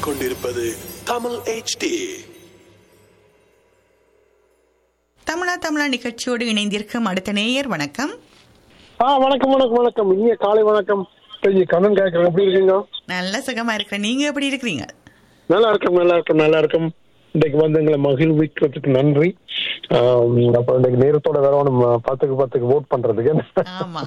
கேட்டுக்கொண்டிருப்பது தமிழ் HD தமிழா தமிழா நிகழ்ச்சியோடு இணைந்திருக்கும் அடுத்த நேயர் வணக்கம் ஆ வணக்கம் வணக்கம் வணக்கம் இனிய காலை வணக்கம் பெரிய கண்ணன் கேட்கறேன் எப்படி இருக்கீங்க நல்ல சுகமா இருக்கிறேன் நீங்க எப்படி இருக்கிறீங்க நல்லா இருக்கும் நல்லா இருக்கும் நல்லா இருக்கும் இன்றைக்கு வந்து எங்களை மகிழ்விக்கிறதுக்கு நன்றி ஆம், அப்புறம் இன்றைக்கு நேரத்தோட வேற நம்ம பத்துக்கு பத்துக்கு ஓட் பண்றதுக்கு ஆமா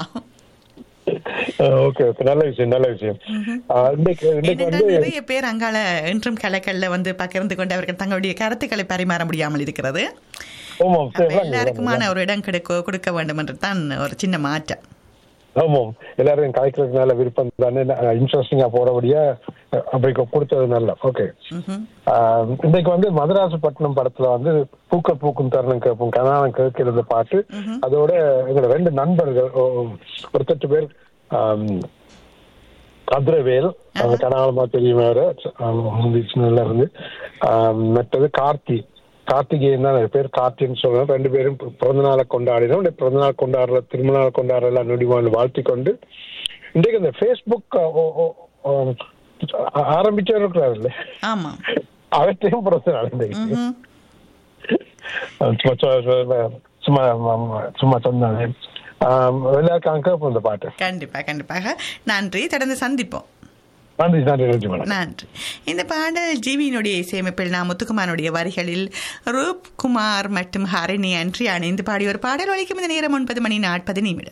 ஓகே ஓகே நல்ல விஷயம் நல்ல விஷயம் ஆ, இன்றைக்கு இன்றைக்கு ஏனென்றால் வந்து நிறைய பேர் அங்கால இன்றும் கலக்கல்ல வந்து பகிர்ந்து கொண்டு அவர்கள் தங்களுடைய கருத்துக்களை பரிமாற முடியாமல் இருக்கிறது ஆமாம் அப்ப சரி, எல்லாருக்குமான ஒரு இடம் கிடைக்க கொடுக்க வேண்டும் என்று தான் ஒரு சின்ன மாற்றம் ஆமாம் எல்லாரும் கலைக்கிறதுக்கு நல்ல விருப்பம் தானே இன்ட்ரெஸ்டிங்கா போறபடியா அப்படி கொடுத்தது நல்ல ஓகே ம்ஹும். இன்னைக்கு வந்து மதராசப்பட்டினம் படத்துல வந்து பூக்க பூக்கும் தருணம் கேட்போம் கனானம் கேட்கிறது பாட்டு அதோட எங்களோட ரெண்டு நண்பர்கள் ஓ, ஒரு எட்டு பேர் ஆம், கதிரவேல் அந்த கனாலமா தெரியும் வேற முந்திச்சுல இருந்து ஆம், மற்றது கார்த்தி கார்த்திகேயன் தான் என் பேர் கார்த்தின்னு சொல்றேன் ரெண்டு பேரும் பி- பிறந்த நாளை கொண்டாடினோம் இந்த பிறந்த நாள் கொண்டாடுற திருமண நாள் கொண்டாடுற எல்லாம் நொடிவான் வாழ்த்தி கொண்டு இன்றைக்கு இந்த ஃபேஸ்புக் ஆரம்பிச்சே இருக்கிறாருல்ல ஆமா அவற்றையும் பிறந்த நாள் இன்றைக்கு ம்ஹும். சும்மா சொ- சும்மா சும்மா சும்மா சொன்னாங்க ஆம், எல்லாருக்கும் கேட்போம் இந்த பாட்டு கண்டிப்பா கண்டிப்பாக நன்றி தொடர்ந்து சந்திப்போம் நன்றி நன்றி நன்றி மேடம் நன்றி இந்த பாடல் ஜீவியினுடைய இசையமைப்பில் நான் முத்துக்குமாரனுடைய வரிகளில் ரூப் குமார் மற்றும் ஹரிணி அன்றி அணைந்து பாடிய ஒரு பாடல் ஒழிக்கும் இந்த நேரம் ஒன்பது மணி நாற்பது நிமிடம்